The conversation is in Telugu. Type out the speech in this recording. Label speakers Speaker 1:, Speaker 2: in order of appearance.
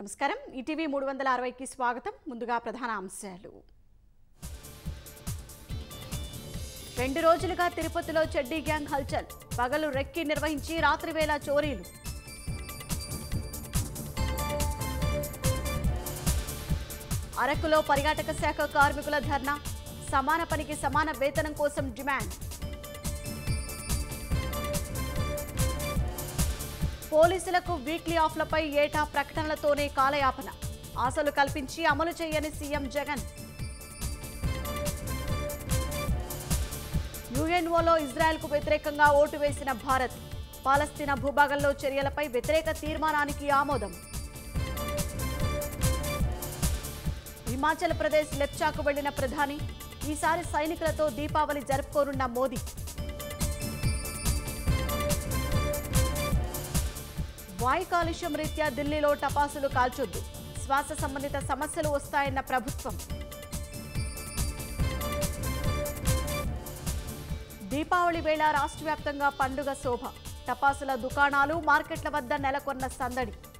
Speaker 1: నమస్కారం ఈటీవీ మూడు వందల అరవైకి స్వాగతం ముందుగా ప్రధాన అంశాలు రెండు రోజులుగా తిరుపతిలో చెడ్డీ గ్యాంగ్ హల్చల్ పగలు రెక్కి నిర్వహించి రాత్రి వేళ చోరీలు అరకులో పర్యాటక శాఖ కార్మికుల ధర్నా సమాన పనికి సమాన వేతనం కోసం డిమాండ్ పోలీసులకు వీక్లీ ఆఫ్లపై ఏటా ప్రకటనలతోనే కాలయాపన ఆశలు కల్పించి అమలు చేయని సీఎం జగన్ యుఎన్ఓలో ఇజ్రాయెల్కు వ్యతిరేకంగా ఓటు వేసిన భారత్ పాలస్తీనా భూభాగంలో చర్యలపై వ్యతిరేక తీర్మానానికి ఆమోదం హిమాచల్ ప్రదేశ్ లెప్చాకు వెళ్లిన ప్రధాని ఈసారి సైనికులతో దీపావళి జరుపుకోనున్న మోదీ వాయు కాలుష్యం రీత్యా ఢిల్లీలో టపాసులు కాల్చొద్దు శ్వాస సంబంధిత సమస్యలు వస్తాయన్న ప్రభుత్వం దీపావళి వేళ రాష్ట్ర వ్యాప్తంగా పండుగ శోభ టపాసుల దుకాణాలు మార్కెట్ల వద్ద నెలకొన్న సందడి